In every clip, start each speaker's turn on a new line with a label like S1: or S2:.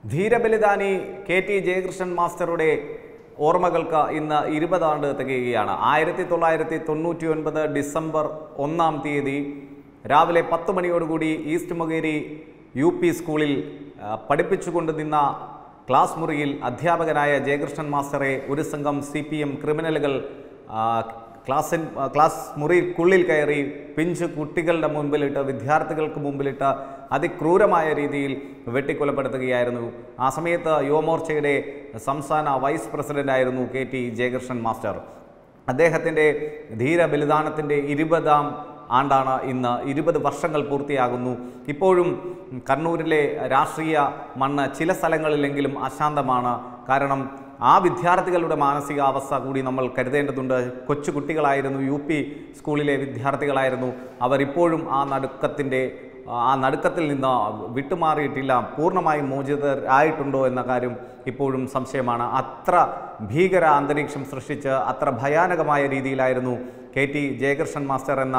S1: ധീരബലിദാനി K T Jayakrishnan മാസ്റ്ററുടെ ഓർമ്മകൾക്ക് ഇന്ന് ഇരുപതാണ്ട് തികയുകയാണ് ആയിരത്തി തൊള്ളായിരത്തി തൊണ്ണൂറ്റി ഒൻപത് ഡിസംബർ ഒന്നാം തീയതി രാവിലെ പത്ത് മണിയോടുകൂടി ഈസ്റ്റ് മൊകേരി യു പി സ്കൂളിൽ ആ, പഠിപ്പിച്ചുകൊണ്ട് നിന്ന ക്ലാസ് മുറിയിൽ അധ്യാപകനായ ജയകൃഷ്ണൻ മാസ്റ്ററെ ഒരു സംഘം സി പി എം ക്രിമിനലുകൾ ആ, ക്ലാസ്സിൻ ആ, ക്ലാസ് മുറിക്കുള്ളിൽ കയറി പിഞ്ച് കുട്ടികളുടെ മുമ്പിലിട്ട് വിദ്യാർത്ഥികൾക്ക് മുമ്പിലിട്ട് അതിക്രൂരമായ രീതിയിൽ വെട്ടിക്കൊലപ്പെടുത്തുകയായിരുന്നു ആ സമയത്ത് യുവമോർച്ചയുടെ സംസ്ഥാന വൈസ് പ്രസിഡന്റായിരുന്നു കെ ടി ജയകൃഷ്ണൻ മാസ്റ്റർ അദ്ദേഹത്തിൻ്റെ ധീര ബലിദാനത്തിൻ്റെ ഇരുപതാം ആണ്ടാണ് ഇന്ന് ഇരുപത് വർഷങ്ങൾ പൂർത്തിയാകുന്നു ഇപ്പോഴും കണ്ണൂരിലെ രാഷ്ട്രീയ മണ്ണ് ചില സ്ഥലങ്ങളിലെങ്കിലും അശാന്തമാണ് കാരണം ആ വിദ്യാർത്ഥികളുടെ മാനസികാവസ്ഥ കൂടി നമ്മൾ കരുതേണ്ടതുണ്ട് കൊച്ചു കുട്ടികളായിരുന്നു യു പി സ്കൂളിലെ വിദ്യാർത്ഥികളായിരുന്നു അവർ ഇപ്പോഴും ആ നടുക്കത്തിൻ്റെ ആ നടുക്കത്തിൽ നിന്ന് വിട്ടുമാറിയിട്ടില്ല പൂർണ്ണമായും മോചിതരായിട്ടുണ്ടോ എന്ന കാര്യം ഇപ്പോഴും സംശയമാണ് അത്ര ഭീകര അന്തരീക്ഷം സൃഷ്ടിച്ച് അത്ര ഭയാനകമായ രീതിയിലായിരുന്നു കെ ടി ജയകൃഷ്ണൻ മാസ്റ്റർ എന്ന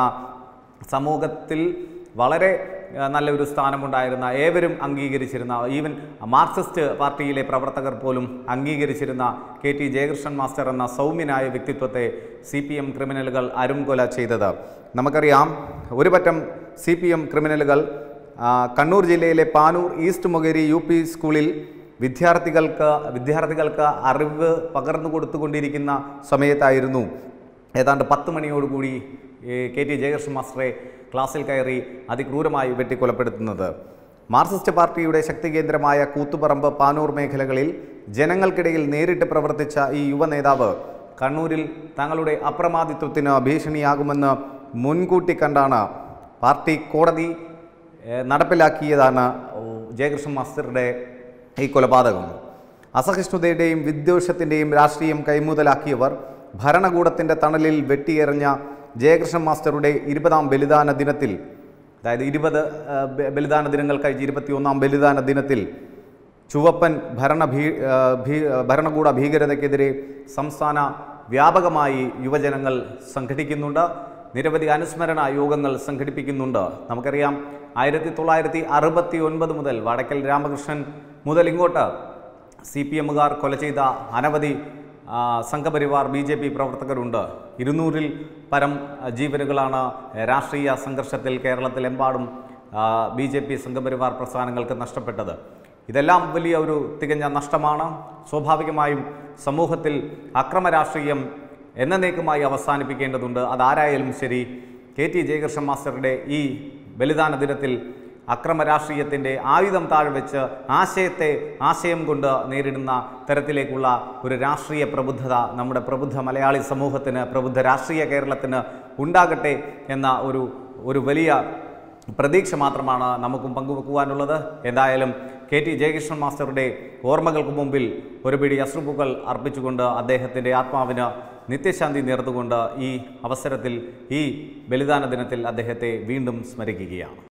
S1: സമൂഹത്തിൽ വളരെ ആ, നല്ലൊരു സ്ഥാനമുണ്ടായിരുന്ന ഏവരും അംഗീകരിച്ചിരുന്ന ഈവൻ മാർക്സിസ്റ്റ് പാർട്ടിയിലെ പ്രവർത്തകർ പോലും അംഗീകരിച്ചിരുന്ന കെ ടി ജയകൃഷ്ണൻ മാസ്റ്റർ എന്ന സൗമ്യനായ വ്യക്തിത്വത്തെ സി പി എം ക്രിമിനലുകൾ അരുംകൊല ചെയ്തത് നമുക്കറിയാം ഒരു പറ്റം സി പി എം ക്രിമിനലുകൾ ആ, കണ്ണൂർ ജില്ലയിലെ Panoor east Mokeri U P സ്കൂളിൽ വിദ്യാർത്ഥികൾക്ക് വിദ്യാർത്ഥികൾക്ക് അറിവ് പകർന്നു കൊടുത്തുകൊണ്ടിരിക്കുന്ന സമയത്തായിരുന്നു ഏതാണ്ട് പത്ത് മണിയോടുകൂടി ഏ, കെ ടി ജയകൃഷ്ണൻ മാസ്റ്ററെ ക്ലാസ്സിൽ കയറി അതിക്രൂരമായി വെട്ടിക്കൊലപ്പെടുത്തുന്നത് മാർക്സിസ്റ്റ് പാർട്ടിയുടെ ശക്തി കേന്ദ്രമായ കൂത്തുപറമ്പ് പാനൂർ മേഖലകളിൽ ജനങ്ങൾക്കിടയിൽ നേരിട്ട് പ്രവർത്തിച്ച ഈ യുവ നേതാവ് കണ്ണൂരിൽ തങ്ങളുടെ അപ്രമാദിത്വത്തിന് ഭീഷണിയാകുമെന്ന് മുൻകൂട്ടി കണ്ടാണ് പാർട്ടി കോടതി ഏ, നടപ്പിലാക്കിയതാണ് ഓ, ജയകൃഷ്ണൻ മാസ്റ്ററുടെ ഈ കൊലപാതകം അസഹിഷ്ണുതയുടെയും വിദ്വേഷത്തിൻ്റെയും രാഷ്ട്രീയം കൈമുതലാക്കിയവർ ഭരണകൂടത്തിൻ്റെ തണലിൽ വെട്ടിയെറിഞ്ഞ ജയകൃഷ്ണൻ മാസ്റ്ററുടെ ഇരുപതാം ബലിദാന ദിനത്തിൽ അതായത് ഇരുപത് ആ, ബ- ബലിദാന ദിനങ്ങൾ കഴിഞ്ഞ് ഇരുപത്തിയൊന്നാം ബലിദാന ദിനത്തിൽ ചുവപ്പൻ ഭരണ ഭീ ആ, ഭീ ഭരണകൂട ഭീകരതയ്ക്കെതിരെ സംസ്ഥാന വ്യാപകമായി യുവജനങ്ങൾ സംഘടിക്കുന്നുണ്ട് നിരവധി അനുസ്മരണ യോഗങ്ങൾ സംഘടിപ്പിക്കുന്നുണ്ട് നമുക്കറിയാം ആയിരത്തി തൊള്ളായിരത്തി അറുപത്തി ഒൻപത് മുതൽ വടക്കൽ രാമകൃഷ്ണൻ മുതൽ ഇങ്ങോട്ട് സി പി എമ്മുകാർ കൊല ചെയ്ത അനവധി ആ, സംഘപരിവാർ ബി ജെ പി പ്രവർത്തകരുണ്ട് ഇരുന്നൂറിൽ പരം ആ, ജീവനുകളാണ് രാഷ്ട്രീയ സംഘർഷത്തിൽ കേരളത്തിലെമ്പാടും ബി ജെ പി സംഘപരിവാർ പ്രസ്ഥാനങ്ങൾക്ക് നഷ്ടപ്പെട്ടത് ഇതെല്ലാം വലിയ ഒരു തികഞ്ഞ നഷ്ടമാണ് സ്വാഭാവികമായും സമൂഹത്തിൽ അക്രമ രാഷ്ട്രീയം എന്നേക്കുമായി അവസാനിപ്പിക്കേണ്ടതുണ്ട് അതാരായാലും ശരി കെ ടി ജയകൃഷ്ണൻ മാസ്റ്ററുടെ ഈ ബലിദാന ദിനത്തിൽ അക്രമ രാഷ്ട്രീയത്തിൻ്റെ ആയുധം താഴ്വെച്ച് ആശയത്തെ ആശയം കൊണ്ട് നേരിടുന്ന തരത്തിലേക്കുള്ള ഒരു രാഷ്ട്രീയ പ്രബുദ്ധത നമ്മുടെ പ്രബുദ്ധ മലയാളി സമൂഹത്തിന് പ്രബുദ്ധ രാഷ്ട്രീയ കേരളത്തിന് ഉണ്ടാകട്ടെ എന്ന ഒരു ഒരു വലിയ പ്രതീക്ഷ മാത്രമാണ് നമുക്കും പങ്കുവെക്കുവാനുള്ളത് എന്തായാലും കെ ടി ജയകൃഷ്ണൻ മാസ്റ്ററുടെ ഓർമ്മകൾക്ക് മുമ്പിൽ ഒരു പിടി അശ്രുപ്പുകൾ അർപ്പിച്ചുകൊണ്ട് അദ്ദേഹത്തിൻ്റെ ആത്മാവിന് നിത്യശാന്തി നേർന്നുകൊണ്ട് ഈ അവസരത്തിൽ ഈ ബലിദാന ദിനത്തിൽ അദ്ദേഹത്തെ വീണ്ടും സ്മരിക്കുകയാണ്